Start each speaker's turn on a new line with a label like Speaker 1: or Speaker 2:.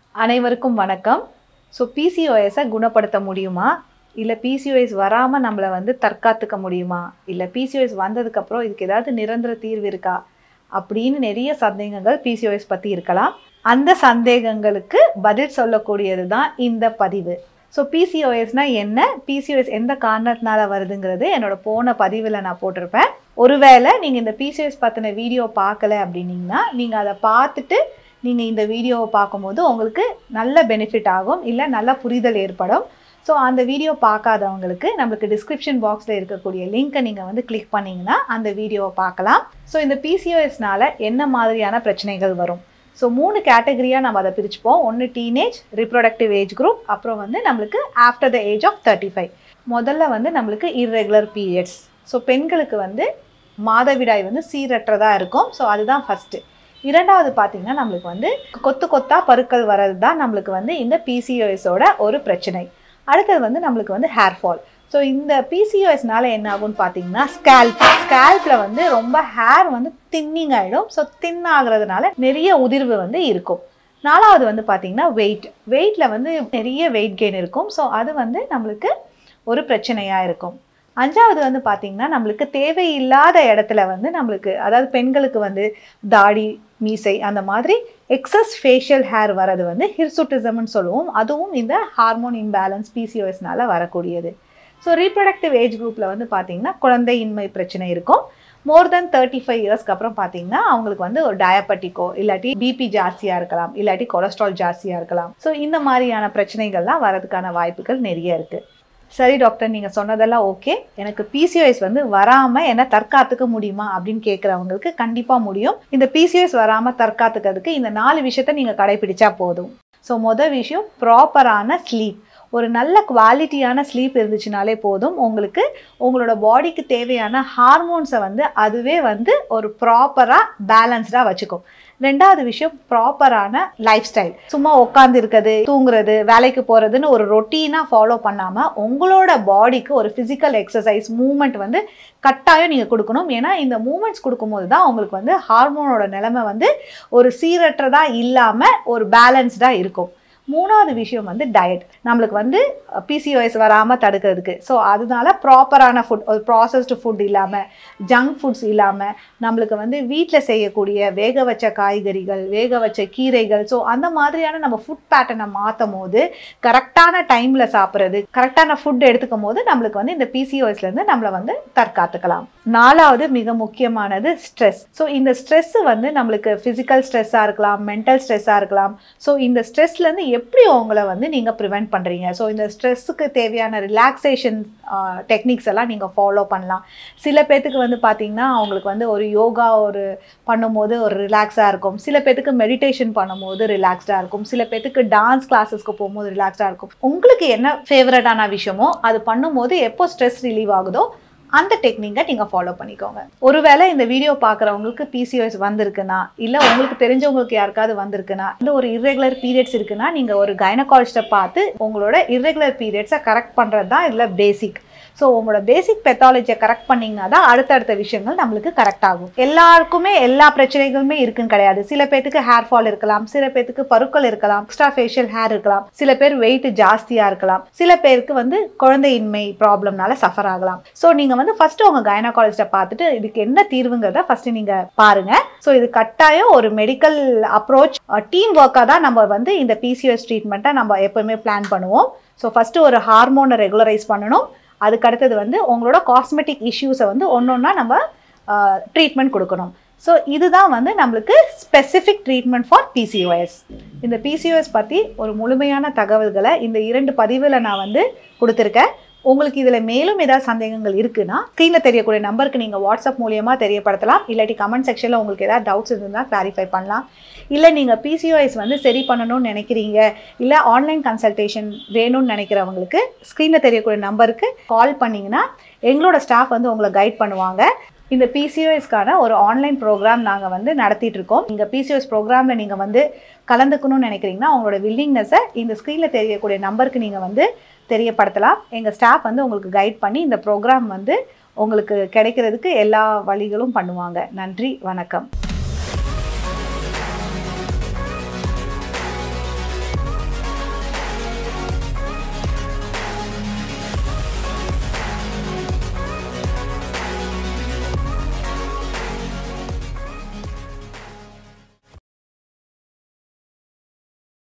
Speaker 1: அனைவருக்கும் வணக்கம் ஸோ பிசிஓஎஸை குணப்படுத்த முடியுமா இல்லை பிசிஓஎஸ் வராமல் நம்மளை வந்து தற்காத்துக்க முடியுமா இல்லை பிசிஓஎஸ் வந்ததுக்கப்புறம் இதுக்கு ஏதாவது நிரந்தர தீர்வு இருக்கா அப்படின்னு நிறைய சந்தேகங்கள் பிசிஓஎஸ் பற்றி இருக்கலாம் அந்த சந்தேகங்களுக்கு பதில் சொல்லக்கூடியது தான் இந்த பதிவு ஸோ பிசிஓஎஸ்னால் என்ன பிசிஓஎஸ் எந்த காரணத்தினால வருதுங்கிறது என்னோட போன பதிவில் நான் போட்டிருப்பேன் ஒருவேளை நீங்கள் இந்த பிசிஓஎஸ் பற்றின வீடியோ பார்க்கல அப்படின்னீங்கன்னா நீங்கள் அதை பார்த்துட்டு நீங்கள் இந்த வீடியோவை பார்க்கும்போது உங்களுக்கு நல்ல பெனிஃபிட் ஆகும் இல்லை நல்ல புரிதல் ஏற்படும் ஸோ அந்த வீடியோ பார்க்காதவங்களுக்கு நம்மளுக்கு டிஸ்கிரிப்ஷன் பாக்ஸில் இருக்கக்கூடிய லிங்க்கை நீங்கள் வந்து கிளிக் பண்ணிங்கன்னா அந்த வீடியோவை பார்க்கலாம் ஸோ இந்த பிசிஓஎஸ்னால என்ன மாதிரியான பிரச்சனைகள் வரும் ஸோ மூணு கேட்டகரியாக நம்ம அதை பிரிச்சுப்போம் ஒன்று டீனேஜ் ரிப்ரொடக்டிவ் ஏஜ் குரூப் அப்புறம் வந்து நம்மளுக்கு after the age of thirty five முதல்ல வந்து நம்மளுக்கு இர்ரெகுலர் பீரியட்ஸ் ஸோ பெண்களுக்கு வந்து மாதவிடாய் வந்து சீரற்றதாக இருக்கும் ஸோ அதுதான் ஃபஸ்ட்டு இரண்டாவது பார்த்தீங்கன்னா நம்மளுக்கு வந்து கொத்து கொத்தா பருக்கள் வர்றது தான் நம்மளுக்கு வந்து இந்த பிசிஓஎஸோட ஒரு பிரச்சனை அடுத்தது வந்து நம்மளுக்கு வந்து ஹேர் ஃபால் ஸோ இந்த பிசிஓஎஸ்னால என்ன ஆகும்னு பார்த்தீங்கன்னா ஸ்கேல்ப் ஸ்கேல்பில் வந்து ரொம்ப ஹேர் வந்து தின்னிங் ஆகிடும் ஸோ தின் ஆகுறதுனால நிறைய உதிர்வு வந்து இருக்கும் நாலாவது வந்து பார்த்தீங்கன்னா வெயிட் வெயிட்டில் வந்து நிறைய வெயிட் கெயின் இருக்கும் ஸோ அது வந்து நம்மளுக்கு ஒரு பிரச்சனையாக இருக்கும் அஞ்சாவது வந்து பார்த்திங்கன்னா நம்மளுக்கு தேவையில்லாத இடத்துல வந்து நம்மளுக்கு அதாவது பெண்களுக்கு வந்து தாடி மீசை அந்த மாதிரி எக்ஸஸ் ஃபேஷியல் ஹேர் வரது வந்து ஹிர்சுட்டிசம்னு சொல்லுவோம் அதுவும் இந்த ஹார்மோன் இம்பேலன்ஸ் பிசிஓஎஸ்னால வரக்கூடியது ஸோ ரீப்ரொடக்டிவ் ஏஜ் குரூப்பில் வந்து பார்த்திங்கன்னா குழந்தையின்மை பிரச்சனை இருக்கும் மோர் தென் தேர்ட்டி ஃபைவ் இயர்ஸ்க்கு அப்புறம் பார்த்தீங்கன்னா அவங்களுக்கு வந்து ஒரு டயபெட்டிக்கோ இல்லாட்டி பிபி ஜாஸ்தியாக இருக்கலாம் இல்லாட்டி கொலஸ்ட்ரால் ஜாஸ்தியாக இருக்கலாம் ஸோ இந்த மாதிரியான பிரச்சனைகள்லாம் வரதுக்கான வாய்ப்புகள் நிறைய இருக்குது சரி டாக்டர் நீங்கள் சொன்னதெல்லாம் ஓகே எனக்கு பிசிஓஎஸ் வந்து வராமல் என்ன தற்காத்துக்க முடியுமா அப்படின்னு கேட்குறவங்களுக்கு கண்டிப்பாக முடியும் இந்த பிசிஓஎஸ் வராமல் தற்காத்துக்கிறதுக்கு இந்த நாலு விஷயத்த நீங்கள் கடைபிடிச்சா போதும் ஸோ மொதல் விஷயம் ப்ராப்பரான ஸ்லீப் ஒரு நல்ல குவாலிட்டியான ஸ்லீப் இருந்துச்சுனாலே போதும் உங்களுக்கு உங்களோட பாடிக்கு தேவையான ஹார்மோன்ஸை வந்து அதுவே வந்து ஒரு ப்ராப்பராக பேலன்ஸ்டாக வச்சுக்கும் ரெண்டாவது விஷயம் ப்ராப்பரான லைஃப் ஸ்டைல் சும்மா உட்காந்து இருக்கிறது தூங்குறது வேலைக்கு போகிறதுன்னு ஒரு ரொட்டீனாக ஃபாலோ பண்ணாமல் உங்களோட பாடிக்கு ஒரு ஃபிசிக்கல் எக்ஸசைஸ் மூமெண்ட் வந்து கட்டாயம் நீங்கள் கொடுக்கணும் ஏன்னா இந்த மூமெண்ட்ஸ் கொடுக்கும்போது தான் உங்களுக்கு வந்து ஹார்மோனோட நிலைமை வந்து ஒரு சீரற்றதாக இல்லாமல் ஒரு பேலன்ஸ்டாக இருக்கும் மூணாவது விஷயம் வந்து டயட் நம்மளுக்கு வந்து பிசிஓஎஸ் வராமல் தடுக்கிறதுக்கு ஸோ அதனால ப்ராப்பரான ஃபுட் ஒரு ப்ராசஸ்டு ஃபுட் இல்லாமல் ஜங்க் ஃபுட்ஸ் இல்லாமல் நம்மளுக்கு வந்து வீட்டில் செய்யக்கூடிய வேக வச்ச காய்கறிகள் வேக வச்ச கீரைகள் ஸோ அந்த மாதிரியான நம்ம ஃபுட் பேட்டர்னை மாற்றும் போது கரெக்டான டைமில் சாப்பிட்றது கரெக்டான ஃபுட் எடுத்துக்கும் போது நம்மளுக்கு வந்து இந்த பிசிஓஎஸ்லேருந்து நம்மளை வந்து தற்காத்துக்கலாம் நாலாவது மிக முக்கியமானது ஸ்ட்ரெஸ் ஸோ இந்த ஸ்ட்ரெஸ் வந்து நம்மளுக்கு ஃபிசிக்கல் ஸ்ட்ரெஸ்ஸாக இருக்கலாம் மென்டல் ஸ்ட்ரெஸ்ஸாக இருக்கலாம் ஸோ இந்த ஸ்ட்ரெஸ்லேருந்து எப்படி உங்களை வந்து நீங்கள் ப்ரிவெண்ட் பண்ணுறீங்க ஸோ இந்த ஸ்ட்ரெஸ்ஸுக்கு தேவையான ரிலாக்ஸேஷன் டெக்னிக்ஸ் எல்லாம் நீங்கள் ஃபாலோ பண்ணலாம் சில பேர்த்துக்கு வந்து பார்த்திங்கன்னா அவங்களுக்கு வந்து ஒரு யோகா ஒரு பண்ணும்போது ஒரு ரிலாக்ஸாக இருக்கும் சில பேர்த்துக்கு மெடிடேஷன் பண்ணும்போது ரிலாக்ஸ்டாக இருக்கும் சில பேர்த்துக்கு டான்ஸ் கிளாஸஸ்க்கு போகும்போது ரிலாக்ஸ்டாக இருக்கும் உங்களுக்கு என்ன ஃபேவரட்டான விஷயமோ அது பண்ணும்போது எப்போ ஸ்ட்ரெஸ் ரிலீவ் ஆகுதோ அந்த டெக்னிக்கை நீங்கள் ஃபாலோ பண்ணிக்கோங்க ஒருவேளை இந்த வீடியோ பார்க்குறவங்களுக்கு பிசிஓஎஸ் வந்திருக்குன்னா இல்லை உங்களுக்கு தெரிஞ்சவங்களுக்கு யாருக்காவது வந்திருக்குன்னா இல்லை ஒரு இர்ரெகுலர் பீரியட்ஸ் இருக்குன்னா நீங்கள் ஒரு கைனகாலஜிஸ்ட்டை பார்த்து உங்களோட இர்ரெகுலர் பீரியட்ஸை கரெக்ட் பண்ணுறது தான் இதில் பேசிக் ஸோ உங்களோட பேசிக் பெத்தாலஜியை கரெக்ட் பண்ணிங்கன்னா தான் அடுத்தடுத்த விஷயங்கள் நம்மளுக்கு கரெக்ட் ஆகும் எல்லாருக்குமே எல்லா பிரச்சனைகளுமே இருக்குன்னு கிடையாது சில பேர்த்துக்கு ஹேர் ஃபால் இருக்கலாம் சில பேர்த்துக்கு பருக்கள் இருக்கலாம் எக்ஸ்ட்ரா ஃபேஷியல் ஹேர் இருக்கலாம் சில பேர் வெயிட் ஜாஸ்தியாக இருக்கலாம் சில பேருக்கு வந்து குழந்தையின்மை ப்ராப்ளம்னால சஃபர் ஆகலாம் ஸோ நீங்கள் வந்து ஃபர்ஸ்ட் உங்கள் கைனகாலஜிஸ்ட்டை பார்த்துட்டு இதுக்கு என்ன தீர்வுங்கிறத ஃபர்ஸ்ட் நீங்கள் பாருங்க ஸோ இது கட்டாயம் ஒரு மெடிக்கல் அப்ரோச் டீம் ஒர்க்காக தான் நம்ம வந்து இந்த பிசிஓஎஸ் ட்ரீட்மெண்ட்டை நம்ம எப்போவுமே பிளான் பண்ணுவோம் ஸோ ஃபஸ்ட்டு ஒரு ஹார்மோனை ரெகுலரைஸ் பண்ணணும் அதுக்கு அடுத்தது வந்து உங்களோட காஸ்மெட்டிக் இஷ்யூஸை வந்து ஒன்று ஒன்றா நம்ம ட்ரீட்மெண்ட் கொடுக்கணும் ஸோ இதுதான் வந்து நம்மளுக்கு ஸ்பெசிஃபிக் ட்ரீட்மெண்ட் ஃபார் பிசிஓஎஸ் இந்த பிசிஓஎஸ் பற்றி ஒரு முழுமையான தகவல்களை இந்த இரண்டு பதிவில் நான் வந்து கொடுத்துருக்கேன் உங்களுக்கு இதில் மேலும் ஏதாவது சந்தேகங்கள் இருக்குன்னா ஸ்க்ரீனில் தெரியக்கூடிய நம்பருக்கு நீங்கள் வாட்ஸ்அப் மூலியமாக தெரியப்படுத்தலாம் இல்லாட்டி கமெண்ட் செக்ஷனில் உங்களுக்கு ஏதாவது டவுட்ஸ் இருந்தால் கிளாரிஃபை பண்ணலாம் இல்லை நீங்கள் பிசிஓஎஸ் வந்து சரி பண்ணணும்னு நினைக்கிறீங்க இல்லை ஆன்லைன் கன்சல்டேஷன் வேணும்னு நினைக்கிறவங்களுக்கு ஸ்க்ரீனில் தெரியக்கூடிய நம்பருக்கு கால் பண்ணிங்கன்னா எங்களோட ஸ்டாஃப் வந்து உங்களை கைட் பண்ணுவாங்க இந்த பிசிஓஎஸ்க்கான ஒரு ஆன்லைன் ப்ரோக்ராம் நாங்கள் வந்து நடத்திட்டு இருக்கோம் இந்த பிசிஓஎஸ் ப்ரோக்ராமில் நீங்கள் வந்து கலந்துக்கணும்னு நினைக்கிறீங்கன்னா உங்களோட வில்லிங்னஸை இந்த ஸ்க்ரீனில் தெரியக்கூடிய நம்பருக்கு நீங்கள் வந்து தெரியப்படுத்தலாம் எங்கள் ஸ்டாஃப் வந்து உங்களுக்கு கைட் பண்ணி இந்த ப்ரோக்ராம் வந்து உங்களுக்கு கிடைக்கிறதுக்கு எல்லா வழிகளும் பண்ணுவாங்க நன்றி வணக்கம்